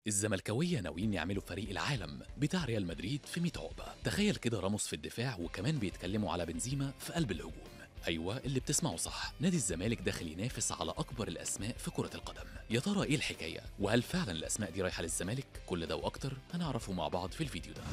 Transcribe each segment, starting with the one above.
الزملكاوية ناويين يعملوا فريق العالم بتاع ريال مدريد في 100 عقبة تخيل كده راموس في الدفاع وكمان بيتكلموا على بنزيما في قلب الهجوم ايوه اللي بتسمعه صح نادي الزمالك داخل ينافس على اكبر الاسماء في كره القدم يا ترى ايه الحكايه وهل فعلا الاسماء دي رايحه للزمالك كل ده واكتر هنعرفه مع بعض في الفيديو ده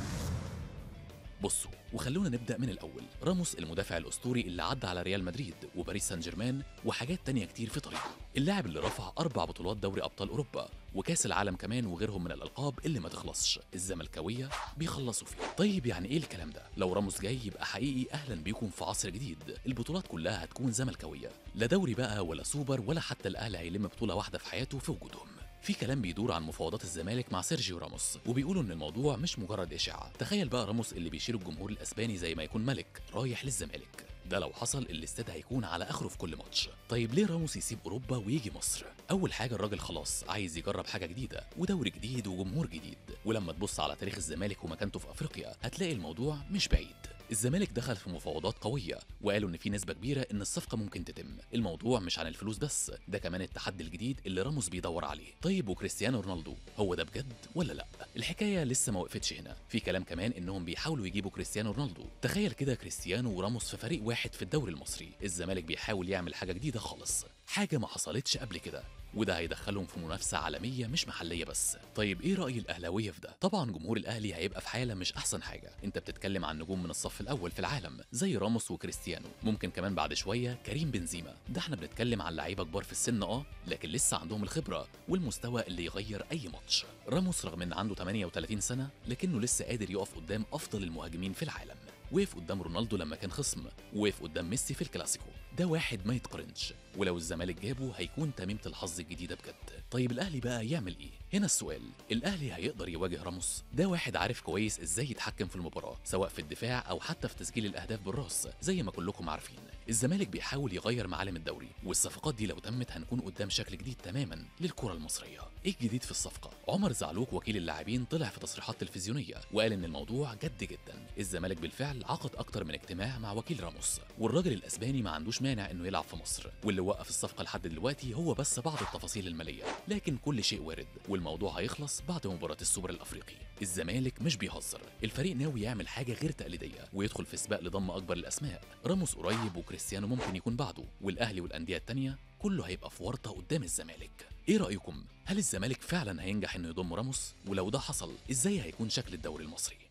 بصوا وخلونا نبدا من الاول راموس المدافع الاسطوري اللي عدى على ريال مدريد وباريس سان جيرمان وحاجات تانية كتير في طريقه اللاعب اللي رفع اربع بطولات دوري ابطال اوروبا وكاس العالم كمان وغيرهم من الالقاب اللي ما تخلصش الزملكاويه بيخلصوا فيه طيب يعني ايه الكلام ده لو راموس جاي يبقى حقيقي اهلا بيكم في عصر جديد البطولات كلها هتكون زملكاويه لا دوري بقى ولا سوبر ولا حتى الاهلي هيلم بطوله واحده في حياته في وجودهم في كلام بيدور عن مفاوضات الزمالك مع سيرجيو راموس وبيقولوا ان الموضوع مش مجرد اشاعه تخيل بقى راموس اللي بيشير الجمهور الاسباني زي ما يكون ملك رايح للزمالك ده لو حصل الاستاد هيكون على اخره في كل ماتش طيب ليه راموس يسيب اوروبا ويجي مصر اول حاجه الراجل خلاص عايز يجرب حاجه جديده ودوري جديد وجمهور جديد ولما تبص على تاريخ الزمالك ومكانته في افريقيا هتلاقي الموضوع مش بعيد الزمالك دخل في مفاوضات قوية وقالوا إن في نسبة كبيرة إن الصفقة ممكن تتم، الموضوع مش عن الفلوس بس، ده كمان التحدي الجديد اللي راموس بيدور عليه، طيب وكريستيانو رونالدو هو ده بجد ولا لأ؟ الحكاية لسه ما وقفتش هنا، في كلام كمان إنهم بيحاولوا يجيبوا كريستيانو رونالدو، تخيل كده كريستيانو وراموس في فريق واحد في الدوري المصري، الزمالك بيحاول يعمل حاجة جديدة خالص، حاجة ما حصلتش قبل كده وده هيدخلهم في منافسة عالمية مش محلية بس طيب ايه رأي الأهلاوية في ده؟ طبعا جمهور الأهلي هيبقى في حالة مش أحسن حاجة انت بتتكلم عن نجوم من الصف الأول في العالم زي راموس وكريستيانو ممكن كمان بعد شوية كريم بنزيما ده احنا بنتكلم عن لعيبة كبار في السن اه لكن لسه عندهم الخبرة والمستوى اللي يغير أي ماتش راموس رغم ان عنده 38 سنة لكنه لسه قادر يقف قدام أفضل المهاجمين في العالم وقف قدام رونالدو لما كان خصم وقف قدام ميسي في الكلاسيكو ده واحد ما يتقارنش ولو الزمالك جابه هيكون تميمة الحظ الجديدة بجد طيب الأهلي بقى يعمل إيه؟ هنا السؤال الأهلي هيقدر يواجه راموس ده واحد عارف كويس إزاي يتحكم في المباراة سواء في الدفاع أو حتى في تسجيل الأهداف بالراس زي ما كلكم عارفين الزمالك بيحاول يغير معالم الدوري والصفقات دي لو تمت هنكون قدام شكل جديد تماما للكرة المصرية ايه الجديد في الصفقة عمر زعلوك وكيل اللاعبين طلع في تصريحات تلفزيونية وقال ان الموضوع جد جدا الزمالك بالفعل عقد اكتر من اجتماع مع وكيل راموس والراجل الاسباني ما عندوش مانع انه يلعب في مصر واللي وقف الصفقة لحد دلوقتي هو بس بعض التفاصيل المالية لكن كل شيء وارد والموضوع هيخلص بعد مباراة السوبر الافريقي الزمالك مش بيهزر الفريق ناوي يعمل حاجة غير تقليدية ويدخل في سباق لضم اكبر الاسماء راموس قريب وكريستيانو ممكن يكون بعده والاهلي والاندية التانية كله هيبقى في ورطة قدام الزمالك ايه رأيكم هل الزمالك فعلا هينجح انه يضم راموس ولو ده حصل ازاي هيكون شكل الدوري المصري